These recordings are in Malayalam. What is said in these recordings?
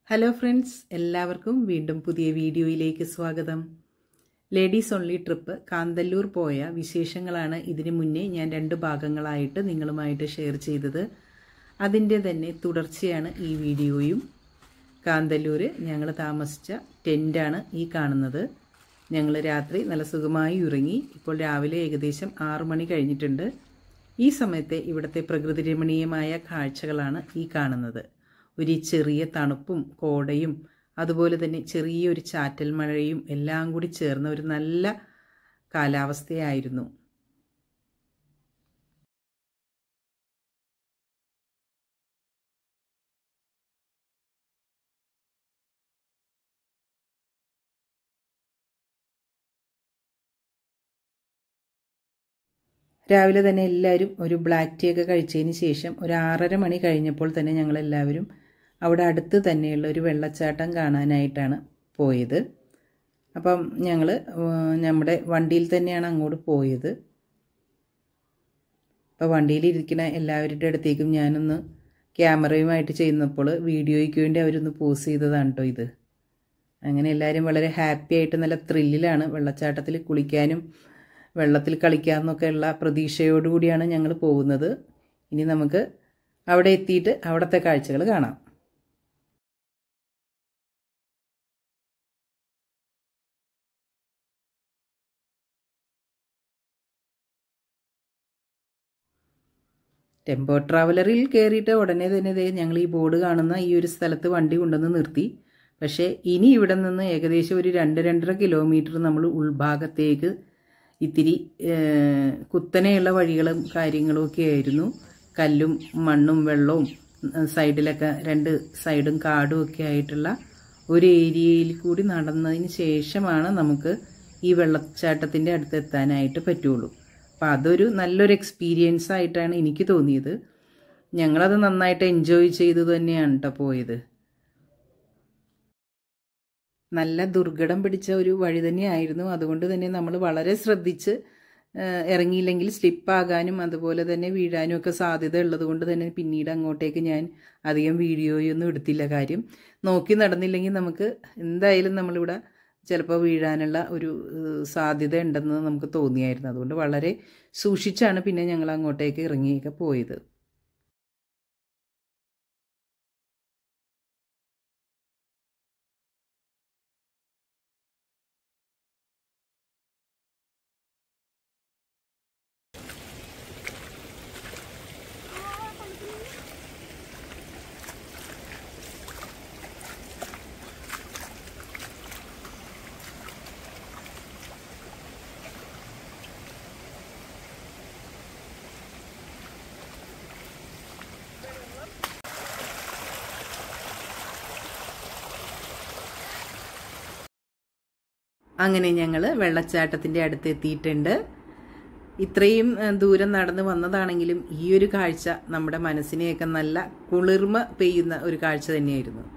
ഹലോ ഫ്രണ്ട്സ് എല്ലാവർക്കും വീണ്ടും പുതിയ വീഡിയോയിലേക്ക് സ്വാഗതം ലേഡീസ് ഓൺലി ട്രിപ്പ് കാന്തല്ലൂർ പോയ വിശേഷങ്ങളാണ് ഇതിനു മുന്നേ ഞാൻ രണ്ട് ഭാഗങ്ങളായിട്ട് നിങ്ങളുമായിട്ട് ഷെയർ ചെയ്തത് അതിൻ്റെ തന്നെ തുടർച്ചയാണ് ഈ വീഡിയോയും കാന്തല്ലൂർ ഞങ്ങൾ താമസിച്ച ടെൻ്റാണ് ഈ കാണുന്നത് ഞങ്ങൾ രാത്രി നല്ല സുഖമായി ഉറങ്ങി ഇപ്പോൾ രാവിലെ ഏകദേശം ആറു മണി കഴിഞ്ഞിട്ടുണ്ട് ഈ സമയത്തെ ഇവിടുത്തെ പ്രകൃതി രമണീയമായ കാഴ്ചകളാണ് ഈ കാണുന്നത് ഒരു ചെറിയ തണുപ്പും കോടയും അതുപോലെ തന്നെ ചെറിയൊരു ചാറ്റൽ മഴയും എല്ലാം കൂടി ചേർന്ന ഒരു നല്ല കാലാവസ്ഥയായിരുന്നു രാവിലെ തന്നെ എല്ലാവരും ഒരു ബ്ലാക്ക് ടീ ഒക്കെ കഴിച്ചതിന് ശേഷം ഒരു ആറര മണി കഴിഞ്ഞപ്പോൾ തന്നെ ഞങ്ങളെല്ലാവരും അവിടെ അടുത്ത് തന്നെയുള്ള ഒരു വെള്ളച്ചാട്ടം കാണാനായിട്ടാണ് പോയത് അപ്പം ഞങ്ങൾ നമ്മുടെ വണ്ടിയിൽ തന്നെയാണ് അങ്ങോട്ട് പോയത് അപ്പോൾ വണ്ടിയിലിരിക്കുന്ന എല്ലാവരുടെ അടുത്തേക്കും ഞാനൊന്ന് ക്യാമറയുമായിട്ട് ചെയ്യുന്നപ്പോൾ വീഡിയോയ്ക്ക് വേണ്ടി അവരൊന്ന് പോസ് ചെയ്തതാണ് കേട്ടോ ഇത് അങ്ങനെ എല്ലാവരും വളരെ ഹാപ്പി ആയിട്ട് നല്ല ത്രില്ലിലാണ് വെള്ളച്ചാട്ടത്തിൽ കുളിക്കാനും വെള്ളത്തിൽ കളിക്കാമെന്നൊക്കെയുള്ള പ്രതീക്ഷയോടുകൂടിയാണ് ഞങ്ങൾ പോകുന്നത് ഇനി നമുക്ക് അവിടെ എത്തിയിട്ട് അവിടുത്തെ കാഴ്ചകൾ കാണാം ടെമ്പോ ട്രാവലറിൽ കയറിയിട്ട് ഉടനെ തന്നെ ദേ ഞങ്ങൾ ഈ ബോർഡ് കാണുന്ന ഈ ഒരു സ്ഥലത്ത് വണ്ടി കൊണ്ടുവന്ന് നിർത്തി പക്ഷേ ഇനി ഇവിടെ നിന്ന് ഏകദേശം ഒരു രണ്ട് രണ്ടര കിലോമീറ്റർ നമ്മൾ ഉൾഭാഗത്തേക്ക് ഇത്തിരി കുത്തനെയുള്ള വഴികളും കാര്യങ്ങളും ഒക്കെ ആയിരുന്നു കല്ലും മണ്ണും വെള്ളവും സൈഡിലൊക്കെ രണ്ട് സൈഡും കാടും ഒക്കെ ആയിട്ടുള്ള ഒരു ഏരിയയിൽ കൂടി നടന്നതിന് ശേഷമാണ് നമുക്ക് ഈ വെള്ളച്ചാട്ടത്തിൻ്റെ അടുത്ത് എത്താനായിട്ട് പറ്റുള്ളൂ അപ്പം അതൊരു നല്ലൊരു എക്സ്പീരിയൻസ് ആയിട്ടാണ് എനിക്ക് തോന്നിയത് ഞങ്ങളത് നന്നായിട്ട് എൻജോയ് ചെയ്തു തന്നെയാണ് കേട്ടോ പോയത് നല്ല ദുർഘടം പിടിച്ച ഒരു വഴി തന്നെയായിരുന്നു അതുകൊണ്ട് തന്നെ നമ്മൾ വളരെ ശ്രദ്ധിച്ച് ഇറങ്ങിയില്ലെങ്കിൽ സ്ലിപ്പാകാനും അതുപോലെ തന്നെ വീഴാനും ഒക്കെ സാധ്യത ഉള്ളത് കൊണ്ട് തന്നെ പിന്നീട് അങ്ങോട്ടേക്ക് ഞാൻ അധികം വീഡിയോയൊന്നും എടുത്തില്ല കാര്യം നോക്കി നടന്നില്ലെങ്കിൽ നമുക്ക് എന്തായാലും നമ്മളിവിടെ ചിലപ്പോൾ വീഴാനുള്ള ഒരു സാധ്യത ഉണ്ടെന്ന് നമുക്ക് തോന്നിയായിരുന്നു അതുകൊണ്ട് വളരെ സൂക്ഷിച്ചാണ് പിന്നെ ഞങ്ങൾ അങ്ങോട്ടേക്ക് ഇറങ്ങിയൊക്കെ പോയത് അങ്ങനെ ഞങ്ങൾ വെള്ളച്ചാട്ടത്തിൻ്റെ അടുത്ത് എത്തിയിട്ടുണ്ട് ഇത്രയും ദൂരം നടന്ന് വന്നതാണെങ്കിലും ഈ ഒരു കാഴ്ച നമ്മുടെ മനസ്സിനെയൊക്കെ നല്ല കുളിർമ പെയ്യുന്ന ഒരു കാഴ്ച തന്നെയായിരുന്നു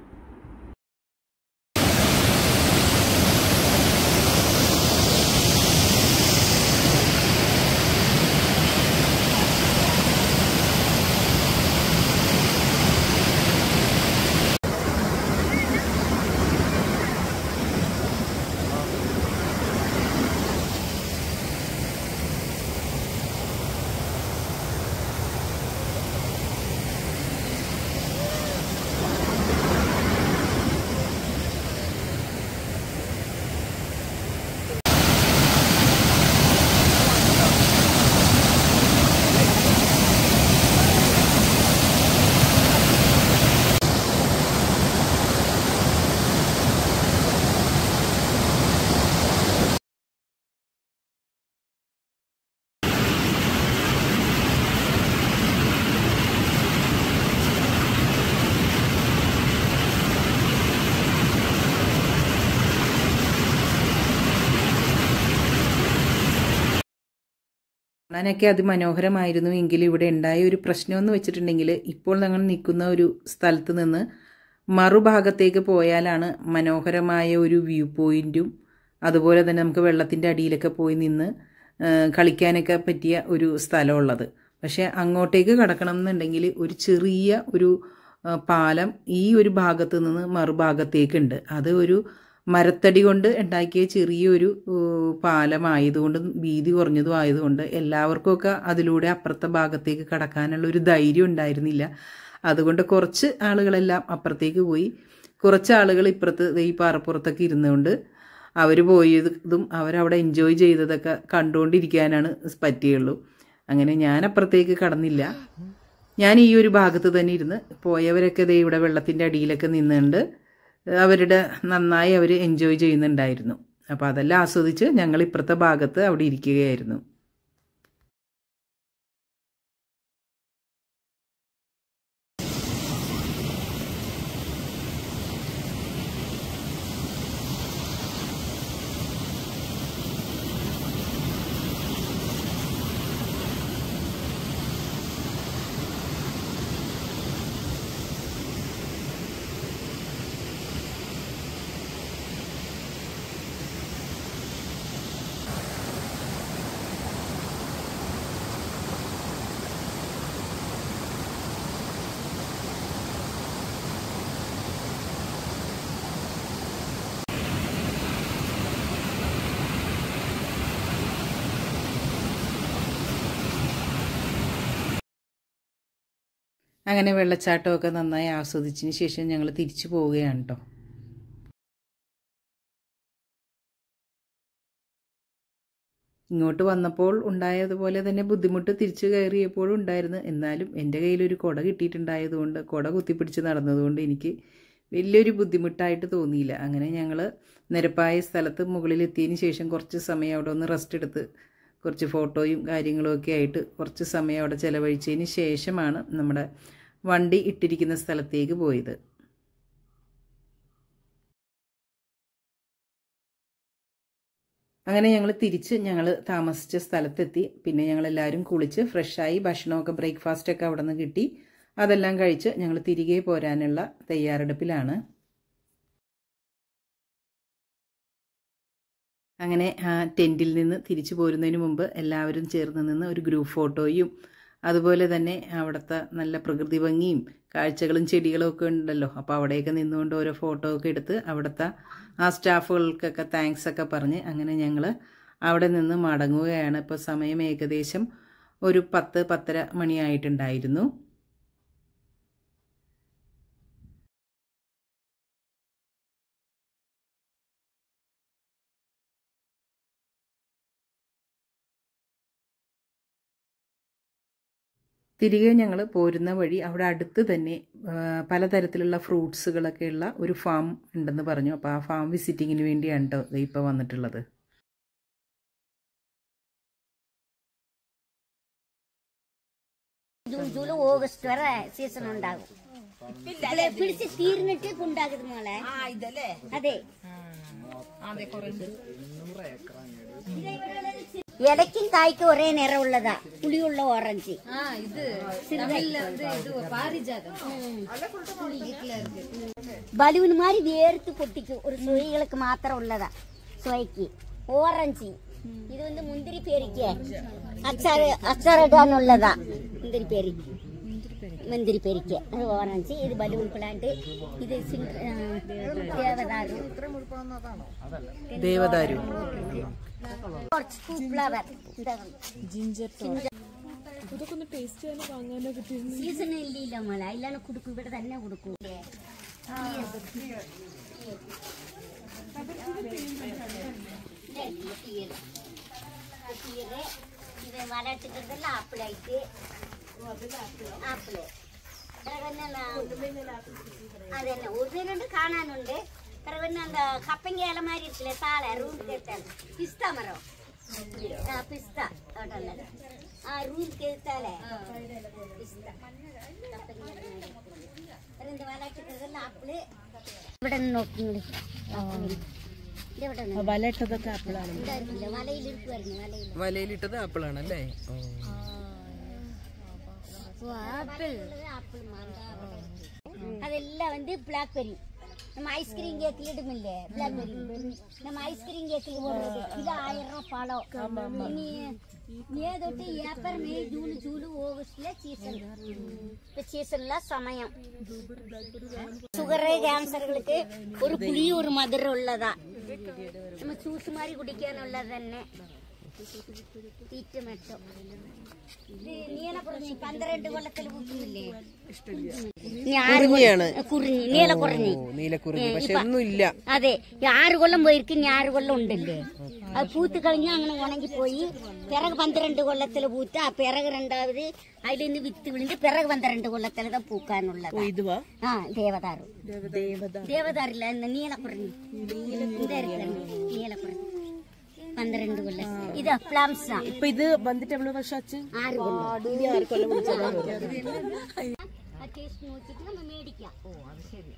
കാണാനൊക്കെ അതിമനോഹരമായിരുന്നു എങ്കിലും ഇവിടെ ഉണ്ടായ ഒരു പ്രശ്നമെന്ന് വെച്ചിട്ടുണ്ടെങ്കിൽ ഇപ്പോൾ ഞങ്ങൾ നിൽക്കുന്ന ഒരു സ്ഥലത്ത് നിന്ന് മറുഭാഗത്തേക്ക് പോയാലാണ് മനോഹരമായ ഒരു വ്യൂ പോയിൻറ്റും അതുപോലെ തന്നെ നമുക്ക് വെള്ളത്തിൻ്റെ അടിയിലൊക്കെ പോയി നിന്ന് കളിക്കാനൊക്കെ പറ്റിയ ഒരു സ്ഥലമുള്ളത് പക്ഷേ അങ്ങോട്ടേക്ക് കടക്കണം എന്നുണ്ടെങ്കിൽ ഒരു ചെറിയ ഒരു ആ, പാലം ഈ ഒരു ഭാഗത്ത് നിന്ന് മറുഭാഗത്തേക്കുണ്ട് അത് ഒരു മരത്തടി കൊണ്ട് ഉണ്ടാക്കിയ ചെറിയൊരു ഏഹ്, പാലമായതുകൊണ്ടും വീതി കുറഞ്ഞതും ആയതുകൊണ്ട് എല്ലാവർക്കുമൊക്കെ അതിലൂടെ അപ്പുറത്തെ ഭാഗത്തേക്ക് കടക്കാനുള്ള ഒരു ധൈര്യം ഉണ്ടായിരുന്നില്ല അതുകൊണ്ട് കുറച്ച് ആളുകളെല്ലാം അപ്പുറത്തേക്ക് പോയി കുറച്ച് ആളുകൾ ഇപ്പുറത്ത് ദേ ഈ പാറപ്പുറത്തൊക്കെ ഇരുന്നുകൊണ്ട് അവർ പോയതും അവരവിടെ എൻജോയ് ചെയ്തതൊക്കെ കണ്ടുകൊണ്ടിരിക്കാനാണ് പറ്റിയുള്ളൂ അങ്ങനെ ഞാൻ അപ്പുറത്തേക്ക് കടന്നില്ല ഞാൻ ഈ ഒരു ഭാഗത്ത് തന്നെ ഇരുന്ന് പോയവരൊക്കെ ദേ ഇവിടെ വെള്ളത്തിൻ്റെ അടിയിലൊക്കെ നിന്നുകൊണ്ട് അവരുടെ നന്നായി അവർ എൻജോയ് ചെയ്യുന്നുണ്ടായിരുന്നു അപ്പോൾ അതെല്ലാം ആസ്വദിച്ച് ഞങ്ങൾ ഇപ്പുറത്തെ ഭാഗത്ത് അവിടെ ഇരിക്കുകയായിരുന്നു അങ്ങനെ വെള്ളച്ചാട്ടമൊക്കെ നന്നായി ആസ്വദിച്ചതിന് ശേഷം ഞങ്ങൾ തിരിച്ചു പോവുകയാണ് കേട്ടോ ഇങ്ങോട്ട് വന്നപ്പോൾ ഉണ്ടായതുപോലെ തന്നെ ബുദ്ധിമുട്ട് തിരിച്ചു കയറിയപ്പോഴും ഉണ്ടായിരുന്നു എന്നാലും എൻ്റെ കയ്യിലൊരു കുട കിട്ടിയിട്ടുണ്ടായതുകൊണ്ട് കുട കുത്തിപ്പിടിച്ച് നടന്നതുകൊണ്ട് എനിക്ക് വലിയൊരു ബുദ്ധിമുട്ടായിട്ട് തോന്നിയില്ല അങ്ങനെ ഞങ്ങൾ നിരപ്പായ സ്ഥലത്ത് മുകളിലെത്തിയതിന് ശേഷം കുറച്ച് സമയം അവിടെ ഒന്ന് റെസ്റ്റ് എടുത്ത് കുറച്ച് ഫോട്ടോയും കാര്യങ്ങളും ഒക്കെ ആയിട്ട് കുറച്ച് സമയം അവിടെ ചിലവഴിച്ചതിന് ശേഷമാണ് നമ്മുടെ വണ്ടി ഇട്ടിരിക്കുന്ന സ്ഥലത്തേക്ക് പോയത് അങ്ങനെ ഞങ്ങൾ തിരിച്ച് ഞങ്ങൾ താമസിച്ച സ്ഥലത്തെത്തി പിന്നെ ഞങ്ങൾ എല്ലാവരും കുളിച്ച് ഫ്രഷായി ഭക്ഷണമൊക്കെ ബ്രേക്ക്ഫാസ്റ്റൊക്കെ അവിടെ നിന്ന് കിട്ടി അതെല്ലാം കഴിച്ച് ഞങ്ങൾ തിരികെ പോരാനുള്ള തയ്യാറെടുപ്പിലാണ് അങ്ങനെ ആ ടെൻറ്റിൽ നിന്ന് തിരിച്ചു പോരുന്നതിന് മുമ്പ് എല്ലാവരും ചേർന്ന് നിന്ന് ഒരു ഗ്രൂപ്പ് ഫോട്ടോയും അതുപോലെ തന്നെ അവിടുത്തെ നല്ല പ്രകൃതി ഭംഗിയും കാഴ്ചകളും ചെടികളും ഒക്കെ ഉണ്ടല്ലോ അപ്പോൾ അവിടെയൊക്കെ നിന്നുകൊണ്ട് ഓരോ ഫോട്ടോ ഒക്കെ എടുത്ത് അവിടുത്തെ ആ സ്റ്റാഫുകൾക്കൊക്കെ താങ്ക്സ് ഒക്കെ പറഞ്ഞ് അങ്ങനെ ഞങ്ങൾ അവിടെ നിന്ന് മടങ്ങുകയാണ് ഇപ്പോൾ സമയം ഏകദേശം ഒരു പത്ത് പത്തര മണിയായിട്ടുണ്ടായിരുന്നു തിരികെ ഞങ്ങൾ പോരുന്ന വഴി അവിടെ അടുത്ത് തന്നെ ആ, പലതരത്തിലുള്ള ഫ്രൂട്ട്സുകളൊക്കെ ഉള്ള ഒരു ഫാം ഉണ്ടെന്ന് പറഞ്ഞു അപ്പോൾ ആ ഫാം വിസിറ്റിങ്ങിന് വേണ്ടിയാണ് കേട്ടോ ഇപ്പോൾ വന്നിട്ടുള്ളത് ജൂൺ ജൂലൈ ഓഗസ്റ്റ് വരെ സീസൺ ഉണ്ടാകും ഇതിലെ പിടിച്ച് തീർന്നിട്ട് ഉണ്ടാകുത് മോളെ അതെ ഇലയ്ക്കും കായ്ക്കും ഒരേ നിറമുള്ളതാ പുളിയുള്ള ഓറഞ്ച് ബലൂൺ மாதிரி വേർത്ത് പൊട്ടിക്കും ഒരു സുയികൾക്ക് മാത്രം ഉള്ളതാ സുവയ്ക്ക് ഓറഞ്ച് ഇത് வந்து മുന്തിരി പേരിക്ക് അച്ചാറ് അച്ചാറിടാനുള്ളതാ മുന്തിരി പേരിക്ക് മുന്തിരി പേരിക്ക് അത് ഓറഞ്ച് ഇത് ബലൂൺ പ്ലാന്റ് ഇത് സിൻ- ആ, ദേവദാരു ദേവദാരു ഫ്ലവർ സീസൺ ഇല്ല മോളെ ഇല്ലാണ്ട് കൊടുക്കും ഇവിടെ തന്നെ കൊടുക്കും ഇത് വളർത്തിട്ടതല്ല ആപ്പിളായിട്ട് ആപ്പിള് അതന്നെ ഒറിജിനൽ കാണാനുണ്ട് പിന്നെ എന്താ കപ്പങ്ങ ഇല മാതിരി ഇരിക്കില്ലേ താളെ റൂം കേട്ടാൽ പിസ്ത മരം ആ പിസ്ത അവിടെ ആ റൂം കേട്ടാലേ പിസ്ത കപ്പങ്ങ ഇല മാതിരി ഇരിക്കുന്നത്. അതെന്ത് വളർത്തിട്ടതല്ല ആപ്പിള് ഇവിടെ നിന്ന് നോക്കിങ്ങള് ഇവിടെ നിന്ന് വലയിട്ടതൊക്കെ ആപ്പിളാണ് ഉണ്ടായിരുന്നില്ല വലയിൽ ഇരിക്കുമായിരുന്നു വലയിൽ വലയിലിട്ടത് ആപ്പിളാണല്ലേ ஆப்பிள் ஆப்பிள் மாங்காய் அதெல்லாம் வந்து பிளாக்பெரி நம்ம ஐஸ்கிரீம் கேக்கில் இடுமில்லே பிளாக்பெரி நம்ம ஐஸ்கிரீம் கேக்கில் போடுறது கிலோ ஆயிரம் ரூபாய் பழம் இனி மே தொட்டு ஏப்ரல் மே ஜூன் ஜூலு ஆகஸ்ட்ல சீசன் இப்ப சீசன்ல சமயம் சுகரு கேன்சர்களுக்கு ஒரு புளி ஒரு மதுரம் உள்ளதா நம்ம ஜூஸ் மாதிரி குடிக்காനുള്ളത് തന്നെ തീറ്റ മെച്ചം ഇത് നീലക്കുറിഞ്ഞി പന്ത്രണ്ട് കൊല്ലത്തിൽ പൂക്കുന്നില്ലേ ഇനി ആറ് കൊല്ലം- കുറിഞ്ഞി നീലക്കുറിഞ്ഞി നീലക്കുറിഞ്ഞി പക്ഷെ ഒന്നുമില്ല അതെ ഈ ആറ് കൊല്ലം പോയിരിക്കും ഇനി ആറ് കൊല്ലം ഉണ്ടല്ലേ അത് പൂത്ത് കഴിഞ്ഞാൽ അങ്ങനെ ഉണങ്ങി പോയി പിറകു പന്ത്രണ്ട് കൊല്ലത്തില് പൂത്ത ആ പിറകു രണ്ടാമത് അതിൽ നിന്ന് വിത്ത് വിളിഞ്ഞ് പിറകു പന്ത്രണ്ട് കൊല്ലത്തില് தான் പൂക്കാനുള്ളത് ഇതുവാ ആ ദേവദാരു ദേവദാറില്ല இந்த നീലക്കുറിഞ്ഞി இந்த இருக்கிற നീലക്കുറിഞ്ഞി പന്ത്രണ്ട് കൊല്ലം ഇത് പ്ലംസ് ഇപ്പൊ ഇത് വന്നിട്ട് എவ்வளவு വർഷം ആச்சு ആറ് കൊല്ലം ആറ് കൊല്ലം വിളിച്ചതാ ആ ടേസ്റ്റ് നോക്കിയിട്ട് നമ്മൾ മേടിക്കാം ഓ അത് ശരി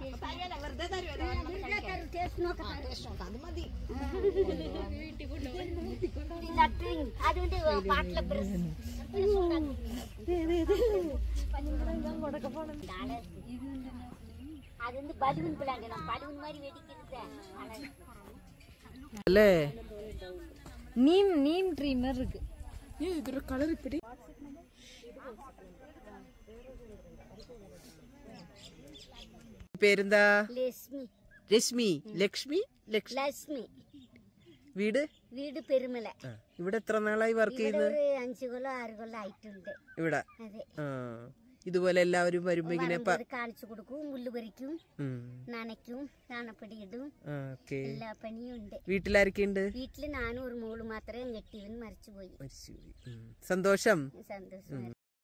ടേസ്റ്റ് നോക്കാം അതുകൊണ്ട് പാട്ടിലെ அது வந்து பலூன் பிளான்ட் நான் பலூன் மாதிரி வெடிக்கிறது അല്ലേ நீம் நீம் ட்ரீ மாதிரி இருக்கு ഇതൊരു കളർ ഇപ്പിടി പേരെന്താ லட்சுமி രശ്മി ലക്ഷ്മി ലക്ഷ്മി லட்சுமி വീട് വീട് പെരുമല ആ, ഇവിടെ എത്ര നാളായി വർക്ക് ഇവിടെ ചെയ്യുന്നത് ഒരു അഞ്ചു കൊല്ലം ആറ് കൊല്ലം ആയിട്ടുണ്ട് ഇവിടെ അതെ ആ ഇതുപോലെ എല്ലാവരും വരുമ്പോ ഇങ്ങനെ പ- വരുമ്പോൾ കാണിച്ചു കൊടുക്കും മുള്ളു പറിക്കും ഉം. നനയ്ക്കും നാണപ്പടി ഇടും ആ, ഓക്കേ എല്ലാ പണിയും ഉണ്ട് വീട്ടിലാരൊക്കെയുണ്ട് വീട്ടില് നാനും ഒരു മോള് മാത്രമേ കെട്ടിയവൻ മരിച്ചുപോയി മരിച്ചുപോയി. ഉം. സന്തോഷം സന്തോഷം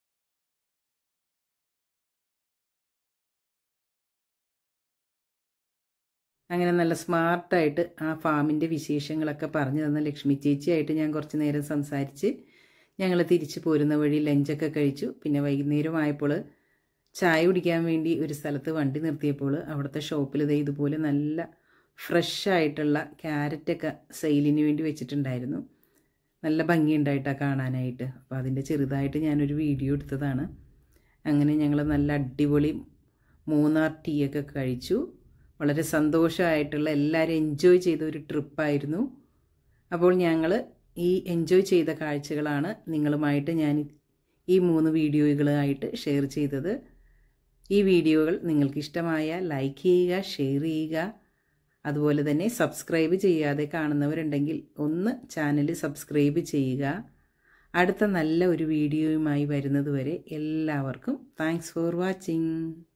അങ്ങനെ നല്ല സ്മാർട്ടായിട്ട് ആ ഫാമിൻ്റെ വിശേഷങ്ങളൊക്കെ പറഞ്ഞു തന്ന ലക്ഷ്മി ചേച്ചിയായിട്ട് ഞാൻ കുറച്ച് നേരം സംസാരിച്ച് ഞങ്ങൾ തിരിച്ചു പോരുന്ന വഴി ലഞ്ചൊക്കെ കഴിച്ചു പിന്നെ വൈകുന്നേരം ആയപ്പോൾ ചായ കുടിക്കാൻ വേണ്ടി ഒരു സ്ഥലത്ത് വണ്ടി നിർത്തിയപ്പോൾ അവിടുത്തെ ഷോപ്പിൽ ഇതേ ഇതുപോലെ നല്ല ഫ്രഷ് ആയിട്ടുള്ള ക്യാരറ്റൊക്കെ സെയിലിന് വേണ്ടി വെച്ചിട്ടുണ്ടായിരുന്നു നല്ല ഭംഗിയുണ്ടായിട്ടാണ് കാണാനായിട്ട് അപ്പോൾ അതിൻ്റെ ചെറുതായിട്ട് ഞാനൊരു വീഡിയോ എടുത്തതാണ് അങ്ങനെ ഞങ്ങൾ നല്ല അടിപൊളി മൂന്നാർ ടീ ഒക്കെ കഴിച്ചു വളരെ സന്തോഷമായിട്ടുള്ള എല്ലാവരും എൻജോയ് ചെയ്ത ഒരു ട്രിപ്പായിരുന്നു അപ്പോൾ ഞങ്ങൾ ഈ എൻജോയ് ചെയ്ത കാഴ്ചകളാണ് നിങ്ങളുമായിട്ട് ഞാൻ ഈ മൂന്ന് വീഡിയോകളായിട്ട് ഷെയർ ചെയ്തത് ഈ വീഡിയോകൾ നിങ്ങൾക്ക് ഇഷ്ടമായ ലൈക്ക് ചെയ്യുക ഷെയർ ചെയ്യുക അതുപോലെ തന്നെ സബ്സ്ക്രൈബ് ചെയ്യാതെ കാണുന്നവരുണ്ടെങ്കിൽ ഒന്ന് ചാനൽ സബ്സ്ക്രൈബ് ചെയ്യുക അടുത്ത നല്ല ഒരു വീഡിയോയുമായി വരുന്നതുവരെ എല്ലാവർക്കും താങ്ക്സ് ഫോർ വാച്ചിങ്